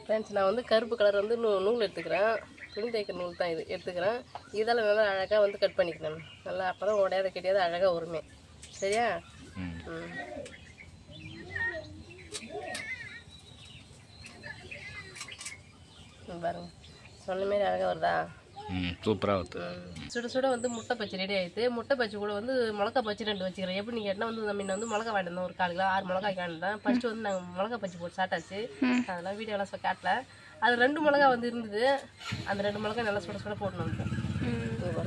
Friends நான் வந்து கருப்பு கலர் வந்து நூ நூல் எடுத்துக்கிறேன் துணி தைக்கிற நூல் தான் இது எடுத்துக்கிறேன் இதெல்லாம் நல்லா அழகாக வந்து கட் பண்ணிக்கணும் நல்லா அப்போ தான் உடையாத கிடையாது அழகாக வருமே சரியா ம் ம் ம், பாருங்க சொன்ன மாரி அழகாக வருதா ம் சூப்பராக வருது ம். சுட சுட வந்து முட்டை பச்சி ரெடி ஆயிடுது முட்டை பச்சி கூட வந்து மிளகா பச்சி ரெண்டு வச்சுக்கிறேன் எப்படி கேட்டால் வந்து நம்ம இன்னும் வந்து மிளகா வாங்கிட்டு ஒரு கால் கிலோ ஆறு மிளகா வாங்கிட்டேன் ஃபர்ஸ்ட் வந்து நாங்கள் மிளகா பச்சி போட்டு சாப்பிட்டாச்சு அதெல்லாம் வீடியோலாம் சொ- காட்டல அது ரெண்டு மிளகா வந்து இருந்தது அந்த ரெண்டு மிளகா நல்லா சுட சுட போட்டு வந்துட்டேன்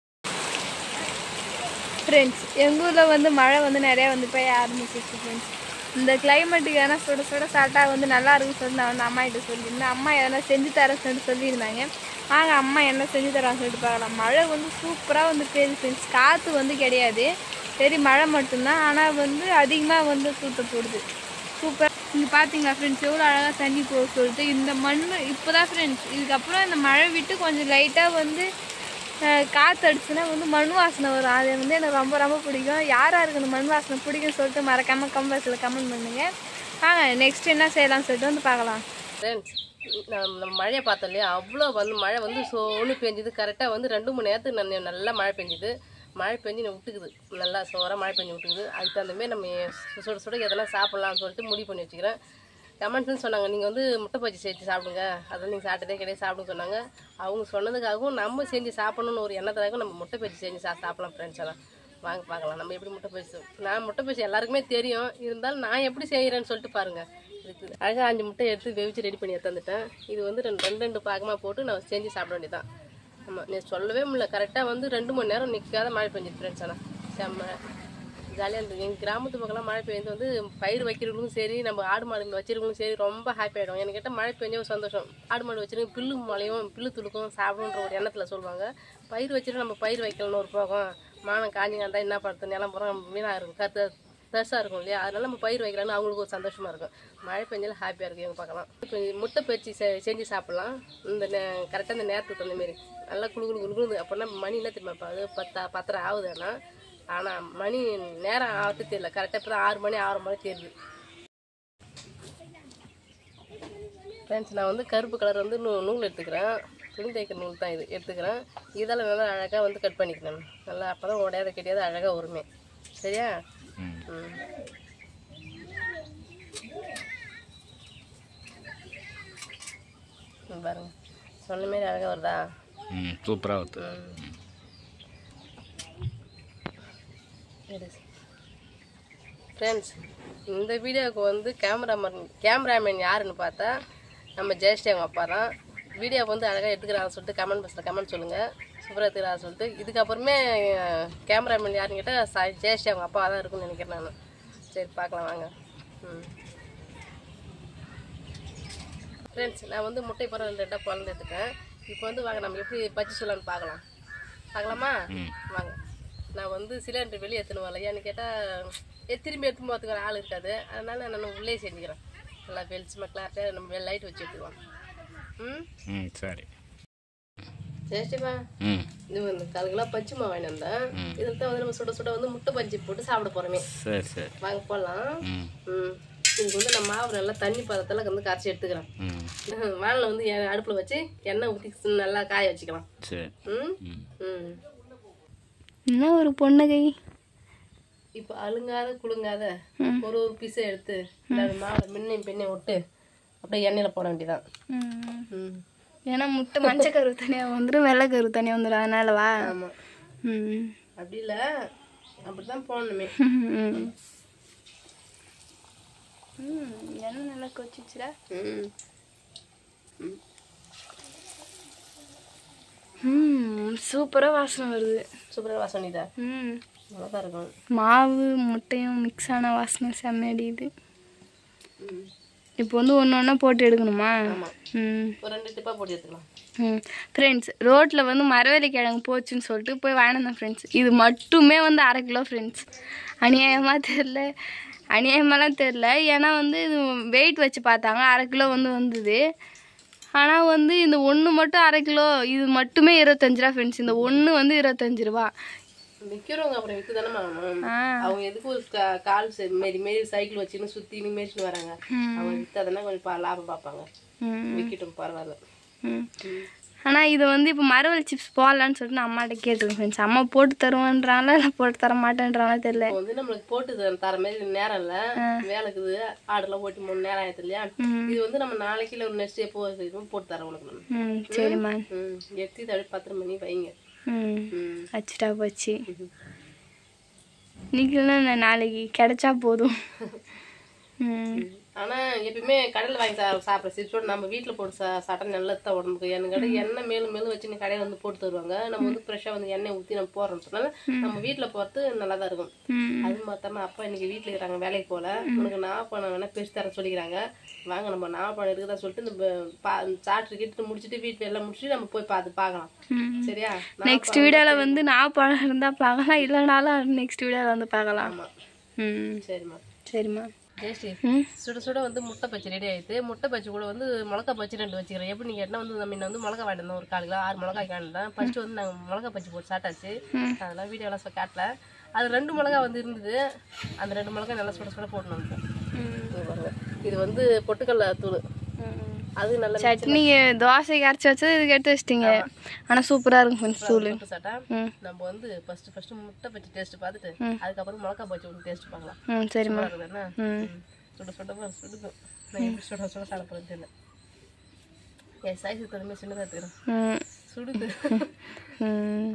ஃப்ரெண்ட்ஸ் எங்கள் ஊரில் வந்து மழை வந்து நிறையா வந்து பெய்ய ஆரம்பிச்சிருச்சு ஃப்ரெண்ட்ஸ் இந்த கிளைமேட்டுக்கு எதனா சுட சுட சாப்பிட்டா வந்து நல்லா இருக்குன்னு சொல்லி நான் வந்து அம்மா கிட்ட சொல்லியிருந்தேன் அம்மா எதனா செஞ்சு தரேன் சொல்லிட்டு சொல்லியிருந்தாங்க வாங்க அம்மா என்ன செஞ்சு தரான்னு சொல்லிட்டு பார்க்கலாம் மழை வந்து சூப்பராக வந்து பெய்யுது ஃப்ரெண்ட்ஸ் காற்று வந்து கிடையாது சரி மழை மட்டும்தான் ஆனால் வந்து அதிகமாக வந்து தூத்த போடுது சூப்பர் இங்கே பார்த்தீங்களா ஃப்ரெண்ட்ஸ் எவ்வளோ அழகாக தண்ணி போக சொல்லிட்டு இந்த மண் இப்போ தான் ஃப்ரெண்ட்ஸ் இதுக்கப்புறம் இந்த மழை விட்டு கொஞ்சம் லைட்டாக வந்து அஹ், காத்து அடிச்சுன்னா வந்து மண் வாசனை வரும் அது வந்து எனக்கு ரொம்ப ரொம்ப பிடிக்கும் யார் யாருக்கு இந்த மண் வாசனை பிடிக்கும்னு சொல்லிட்டு மறக்காமல் கம்பஸில் கமெண்ட் பண்ணுங்க வாங்க நெக்ஸ்ட் என்ன செய்யலாம்னு சொல்லிட்டு வந்து பார்க்கலாம் ஃப்ரெண்ட்ஸ் நம்ம நம்ம மழையை பார்த்தோம் இல்லையா அவ்வளோ வந்து மழை வந்து சோன்னு பெஞ்சுது கரெக்டாக வந்து ரெண்டு மணி நேரத்துக்கு நான் நல்லா மழை பெஞ்சுது மழை பெஞ்சு நான் விட்டுக்குது நல்லா சோறாக மழை பெஞ்சு விட்டுக்குது அதுக்கு தகுந்த மாதிரி நம்ம சுட சுட எதனா சாப்பிட்லாம்னு சொல்லிட்டு முடிவு பண்ணி வச்சுக்கிறேன் கமெண்ட்ஸ்னு சொன்னாங்க நீங்கள் வந்து முட்டை பஜ்ஜி செஞ்சு சாப்பிடுங்க அதெல்லாம் நீங்கள் சாப்பிட்டதே கிடையாது சாப்பிடுங்க சொன்னாங்க அவங்க சொன்னதுக்காகவும் நம்ம செஞ்சு சாப்பிடணும்னு ஒரு எண்ணத்துக்காகவும் நம்ம முட்டை பஜ்ஜி செஞ்சு சா சாப்பிடலாம் ஃப்ரெண்ட்ஸ் எல்லாம் வாங்க பார்க்கலாம் நம்ம எப்படி முட்டை பஜ்ஜி நான் முட்டை பஜ்ஜி எல்லாருக்குமே தெரியும் இருந்தாலும் நான் எப்படி செய்கிறேன்னு சொல்லிட்டு பாருங்கள் இதுக்கு அழகாக அஞ்சு முட்டை எடுத்து வெவிச்சு ரெடி பண்ணி எடுத்துட்டேன் இது வந்து ரெண்டு ரெண்டு ரெண்டு பாகமாக போட்டு நான் செஞ்சு சாப்பிட வேண்டியதான் ஆமாம் நீ சொல்லவே முடியல கரெக்டாக வந்து ரெண்டு மணி நேரம் நிற்காத மழை பெஞ்சிட்டு ஃப்ரெண்ட்ஸ் ஆனால் செம்ம ஜாலியாக இருந்தது எங்கள் கிராமத்து பக்கம்லாம் மழை பெய்யுது வந்து பயிர் வைக்கிறவங்களும் சரி நம்ம ஆடு மாடுகள் வச்சிருக்கவங்களும் சரி ரொம்ப ஹாப்பி ஆகிடும் எனக்கு கேட்டால் மழை பெஞ்ச ஒரு சந்தோஷம் ஆடு மாடு வச்சிருக்க பில்லு மலையும் பில்லு துளுக்கும் சாப்பிடுன்ற ஒரு எண்ணத்தில் சொல்லுவாங்க பயிர் வச்சுட்டு நம்ம பயிர் வைக்கலன்னு ஒரு போகம் மானம் காஞ்சி காந்தா என்ன பண்ணுறது நிலம் புறம் நம்ம வீணாக இருக்கும் கருத்து பெருசாக இருக்கும் இல்லையா அதனால நம்ம பயிர் வைக்கலாம்னு அவங்களுக்கு ஒரு சந்தோஷமாக இருக்கும் மழை பெஞ்சாலும் ஹாப்பியாக இருக்கும் எங்கள் பார்க்கலாம் இப்போ முட்டை பயிற்சி செ- செஞ்சு சாப்பிட்லாம் இந்த கரெக்டாக இந்த நேரத்துக்கு தகுந்த மாதிரி நல்லா குளு குளு குளுகுது அப்படின்னா மணி என்ன தெரியுமா இப்போ அது பத்தா பத்தரை ஆகுதுன்னா ஆனால் மணி நேரம் ஆகிறது தெரியல கரெக்டாக இப்போ தான் ஆறு மணி ஆறு மணி தெரியுது ஃப்ரெண்ட்ஸ் நான் வந்து கருப்பு கலர் வந்து நூ நூல் எடுத்துக்கிறேன் துணி தைக்கிற நூல் தான் இது எடுத்துக்கிறேன் இதெல்லாம் நல்லா அழகாக வந்து கட் பண்ணிக்கணும் நல்லா அப்போ தான் உடையாத கிடையாது அழகாக வருமே சரியா ம் ம் ம், பாருங்க சொன்ன மாரி அழகாக வருதா ம் சூப்பராக வருது ஃப்ரெண்ட்ஸ் இந்த வீடியோவுக்கு வந்து கேமராமேன் கேமராமேன் யாருன்னு பார்த்தா நம்ம ஜெயஸ்ரீ அவங்க அப்பா தான் வீடியோ வந்து அழகாக எடுத்துக்கிறாங்க சொல்லிட்டு கமெண்ட் பாக்ஸில் கமெண்ட் சொல்லுங்கள் சூப்பராக எடுத்துக்கிறாங்க சொல்லிட்டு இதுக்கப்புறமே கேமராமேன் யாருன்னு கேட்டால் ஜெயஸ்ரீ அவங்க அப்பா தான் இருக்கும்னு நினைக்கிறேன் நான் சரி பார்க்கலாம் வாங்க ம் ஃப்ரெண்ட்ஸ் நான் வந்து முட்டை பழம் ரெண்டு ரெண்டாக பிறந்து எடுத்துட்டேன் இப்போ வந்து வாங்க நம்ம எப்படி பஜ்ஜி சொல்லலாம்னு பார்க்கலாம் பார்க்கலாமா ம். வாங்க நான் வந்து சிலிண்டர் வெளியே எடுத்துன்னு வரல ஏன்னு கேட்டால் திரும்பி எடுத்துன்னு போகிறதுக்கு ஆள் இருக்காது அதனால நான் உள்ளே செஞ்சுக்கிறேன் நல்லா வெளிச்சமாக கிளாரிட்டாக நம்ம லைட் வச்சு எடுத்துக்கலாம் ம் ம் சரி ஜெயஸ்டிமா ம் இது வந்து கால் கிலோ பச்சை மாவு வாங்கி வந்தேன் இதில் தான் வந்து நம்ம சுட சுட வந்து முட்டை பஜ்ஜி போட்டு சாப்பிட போகிறோமே சரி சரி வாங்க போகலாம் ம் ம் இதுக்கு வந்து நான் மாவு நல்லா தண்ணி பதத்தில் வந்து கரைச்சி எடுத்துக்கிறேன் ம் வானில் வந்து எ- அடுப்புல வச்சு எண்ணெய் ஊற்றி நல்லா காய வச்சுக்கலாம் சரி ம் ம் ம் என்ன ஒரு பொண்ணுகை இப்போ அழுங்காத குலுங்காத ஒரு ஒரு பீஸை எடுத்து இந்த மாவில் மின்னையும் பெண்ணையும் விட்டு அப்படியே எண்ணெயில் போட வேண்டியதான் ம் ஏன்னா முட்டை மஞ்சள் கரு தனியாக வந்துடும் வெள்ளை கரு தனியாக வந்துடும் அதனாலவா ஆமாம் ம் அப்படி இல்லை அப்படி தான் போடணுமே ம் ம் எண்ணெய் நல்லா கொச்சிச்சுடா ம் ம் சூப்பராக வாசனை வருது சூப்பராக வாசனிதா ம் நல்லா தான் இருக்கும் மாவு முட்டையும் மிக்ஸ் ஆன வாசனை செம்ம அடியுது ம் இப்போ வந்து ஒன்று ஒன்றா போட்டு எடுக்கணுமா ஆமாம் ம் ஒரு ரெண்டு டிப்பாக போட்டு எடுத்துக்கலாம் ம் ஃப்ரெண்ட்ஸ் ரோட்டில் வந்து மரவள்ளி கிழங்கு போச்சுன்னு சொல்லிட்டு போய் வாங்கினேன் ஃப்ரெண்ட்ஸ் இது மட்டுமே வந்து அரை கிலோ ஃப்ரெண்ட்ஸ் அநியாயமாக தெரில அநியாயமாலாம் தெரில ஏன்னா வந்து இது வெயிட் வச்சு பார்த்தாங்க அரை கிலோ வந்து வந்தது ஆனால் வந்து இந்த ஒன்று மட்டும் அரை கிலோ இது மட்டுமே இருபத்தஞ்சு ரூபா ஃப்ரெண்ட்ஸ் இந்த ஒன்று வந்து இருபத்தஞ்சு ரூபா விற்கிறவங்க அப்புறம் விற்று தானே வாங்கணும் ஆ அவங்க எதுக்கு ஒரு கா- கால் செ- மாரி மாரி சைக்கிள் வச்சுன்னு சுற்றின்னு மேய்ச்சின்னு வராங்க அவங்க விற்றாதானே கொஞ்சம் பா- லாபம் பார்ப்பாங்க ம் விற்கட்டும் பரவாயில்ல ம் ஆனால் இது வந்து இப்போ மரவள்ளி சிப்ஸ் போடலான்னு சொல்லிட்டு நான் அம்மாட்ட கேட்டிருக்கேன் ஃப்ரெண்ட்ஸ் அம்மா போட்டு தருவான்றாங்களா இல்லை போட்டு தர மாட்டேன்றாங்களா தெரியல இப்போ வந்து நம்மளுக்கு போட்டு தர- தர மாதிரி நேரம் இல்ல வேலை இருக்குது ஆடுலாம் ஓட்டி மூணு நேரம் ஆயிடுது இல்லையா இது வந்து நம்ம நாளைக்கு இல்லை ஒரு நெக்ஸ்ட் எப்போ செய்யணும் போட்டு தரேன் உனக்கு நான் ம் சரிம்மா ம் எடுத்து இதை அப்படியே பத்திரம் பண்ணி வைங்க ம் ம் வச்சுட்டா போச்சு இன்னைக்கு நாளைக்கு கிடைச்சா போதும் ம் ஆனா எப்பயுமே கடையில் வாங்கி சா சாப்பிட்ற சிப்ஸோட நம்ம வீட்ல போட்டு சா சாப்பிட்டா நல்லது தான் உடம்புக்கு எனக்கு எண்ணெய் மேலும் மேலும் வச்சு நீ கடையில் வந்து போட்டு தருவாங்க நம்ம வந்து ஃப்ரெஷ்ஷாக வந்து எண்ணெய் ஊற்றி நம்ம போடுறோம்னால நம்ம வீட்ல போகிறது நல்லா தான் இருக்கும் ம் அது மாத்தாம அப்பா இன்னைக்கு வீட்ல இருக்கிறாங்க வேலைக்கு போல உனக்கு நாகப்பழம் வேணா பிரிச்சு தர சொல்லிக்கிறாங்க வாங்க நம்ம நாகப்பழம் இருக்குதா சொல்லிட்டு இந்த ப- பா சாப்பிட்டு கிட்டு முடிச்சுட்டு வீட்டுல எல்லாம் முடிச்சுட்டு நம்ம போய் பார்த்து பார்க்கலாம் ம் சரியா நெக்ஸ்ட் வீடியோவில் வந்து நான் பழம் இருந்தால் பார்க்கலாம் இல்லைனாலும் நெக்ஸ்ட் வீடியோவில் வந்து பார்க்கலாம் ஆமா ம் சரிம்மா சரிம்மா ஜெயஸ்ரீ ம் சுட சுட வந்து முட்டை பச்சி ரெடி ஆயிடுது முட்டை பச்சி கூட வந்து மிளகா பச்சி ரெண்டு வச்சுக்கிறேன் எப்படி நீங்க என்ன வந்து நம்ம முன்ன வந்து மிளகா வாங்கிட்டு வந்தோம் ஒரு கால் கிலோ ஆறு மிளகாய் வாங்கிட்டேன் ஃபர்ஸ்ட் வந்து நாங்கள் மிளகா பச்சி போட்டு சாப்பிட்டாச்சு அதெல்லாம் வீடியோலாம் சொல்ல காட்டல அது ரெண்டு மிளகா வந்து இருந்தது அந்த ரெண்டு மிளகா நல்லா சுட சுட போட்டு வந்துட்டேன் இங்க பாருங்க இது வந்து பொட்டுக்கடல தூள் அது நல்ல சட்னி தோசைக்கு அரைச்சி வச்சது இதுக்கு எடுத்து வச்சிட்டீங்க ஆனால் சூப்பராக இருக்கும் கொஞ்சம் தூள் போட்டு சாப்பிட்டா ம் நம்ம வந்து ஃபர்ஸ்ட் ஃபர்ஸ்ட் முட்டை பச்சி டேஸ்ட் பார்த்துட்டு அதுக்கப்புறம் மிளகா பச்சி ஒன்று டேஸ்ட் பார்க்கலாம் ம் சரிம்மா சூப்பரா இருக்குதுன்னா ம் சுட சுட பாரு, சுடுது நான் எப்படி சுட சுட சாப்பிட போகிறது தெரியல என் சைஸு தகுந்த சின்னதாக எடுத்துக்கிறேன் ம் சுடுது ம்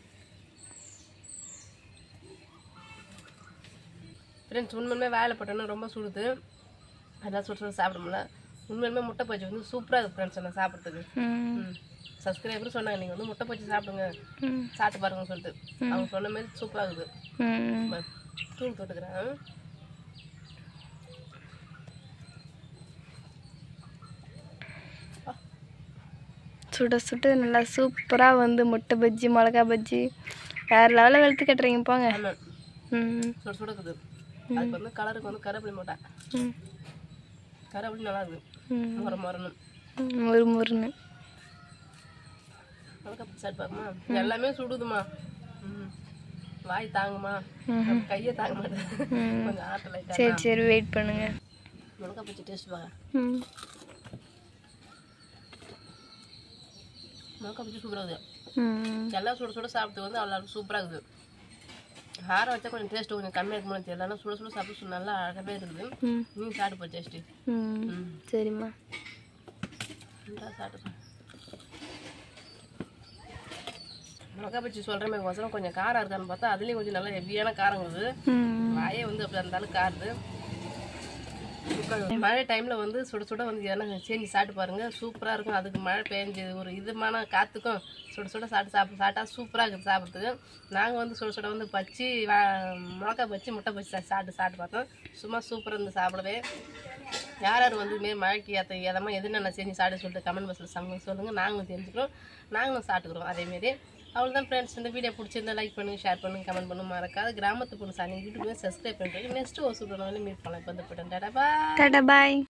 ஃப்ரெண்ட்ஸ் உண்மையுமே வேலை போட்டோன்னா ரொம்ப சுடுது அதெல்லாம் சுட சுட சாப்பிட முடியல உண்மையுமே முட்டை பச்சி வந்து சூப்பராக இருக்குது ஃப்ரெண்ட்ஸ் நான் சாப்பிட்றதுக்கு ம் ம் சப்ஸ்கிரைபரும் சொன்னாங்க நீங்கள் வந்து முட்டை பச்சி சாப்பிடுங்க ம் சாப்பிட்டு பாருங்கன்னு சொல்லிட்டு அவங்க சொன்ன மாதிரி சூப்பராக இருக்குது ம் ப- தூள் தொட்டுக்கிறேன் சுட சுட நல்லா சூப்பராக வந்து முட்டை பஜ்ஜி மிளகா பஜ்ஜி வேறு லெவலில் வெளுத்து கட்டுறீங்க போங்க ஆமாம் ம் சுட சுட இருக்குது அதுக்கு வந்து கலருக்கு வந்து கருவேப்பிலை மூட்டை ம் கருவேப்பிலை நல்லா இருக்குது ம் முறை மரணும் ம், முறு முறுன்னு மிளகா பச்சி சாப்பிட்டு பாருமா எல்லாமே சுடுதுமா ம் வாய் தாங்குமா கையை தாங்க மாட்டேன் கொஞ்சம் ஆட்டை லைட்டாக சரி சரி வெயிட் பண்ணுங்க மிளகா பச்சி டேஸ்ட் பாரு ம் மிளகா பச்சி சூப்பராக இருக்குது ம் எல்லாம் சுட சுட சாப்பிட்டு வந்து அவ்வளோ சூப்பராக இருக்குது ஹாரம் வச்சா கொஞ்சம் டேஸ்ட் கொஞ்சம் கம்மியாக இருக்கும்னு தெரியல ஆனால் சுட சுட சாப்பிட்டு சு- நல்லா அழகாகவே இருக்குது ம் நீ சாப்பிட்டு போ டேஸ்ட்டு ம் ம் சரிம்மா இந்தா சாப்பிட்டு மிளகா பச்சி சொல்கிற மாதிரி வசனம் கொஞ்சம் காரம் இருக்கான்னு பார்த்தா அதுலேயும் கொஞ்சம் நல்லா ஹெவியான காரம் இருக்குது ம் வாயே வந்து அப்படி அந்த அளவுக்கு காருது சூப்பரா இருக்கு. மழை டைமில் வந்து சுட சுட வந்து எதனா செஞ்சு சாப்பிட்டு பாருங்க சூப்பராக இருக்கும் அதுக்கு மழை பெஞ்சு ஒரு இதமான காற்றுக்கும் சுட சுட சாப்பிட்டு சாப்பிட்டு சாப்பிட்டா சூப்பராக இருக்குது சாப்பிட்றதுக்கு நாங்கள் வந்து சுட சுட வந்து பச்சி வா- மிளகா பச்சி முட்டை பச்சி சா- சாப்பிட்டு சாப்பிட்டு பார்த்தோம் சும்மா சூப்பராக இருந்து சாப்பிடவே யார் யார் வந்து இதுமாரி மழைக்கு ஏற்ற எதமா எது நான் செஞ்சு சாப்பிட சொல்லிட்டு கமெண்ட் பாக்ஸில் சம சொல்லுங்கள் நாங்களும் தெரிஞ்சுக்கிறோம் நாங்களும் சாப்பிட்டுக்கிறோம் அதேமாரி அவ்வளோதான் ஃப்ரெண்ட்ஸ் இந்த வீடியோ பிடிச்சிருந்தா லைக் பண்ணுங்க ஷேர் பண்ணுங்க கமெண்ட் பண்ணுங்க மறக்காத கிராமத்து பொண்ணு சாணி யூடியூப்ல சப்ஸ்கிரைப் பண்ணுறேன் நெக்ஸ்ட் ஒரு சூப்பரான மீட் பண்ணலாம் இப்போ வந்து போயிட்டேன் டாடா பாய் டாடா பாய்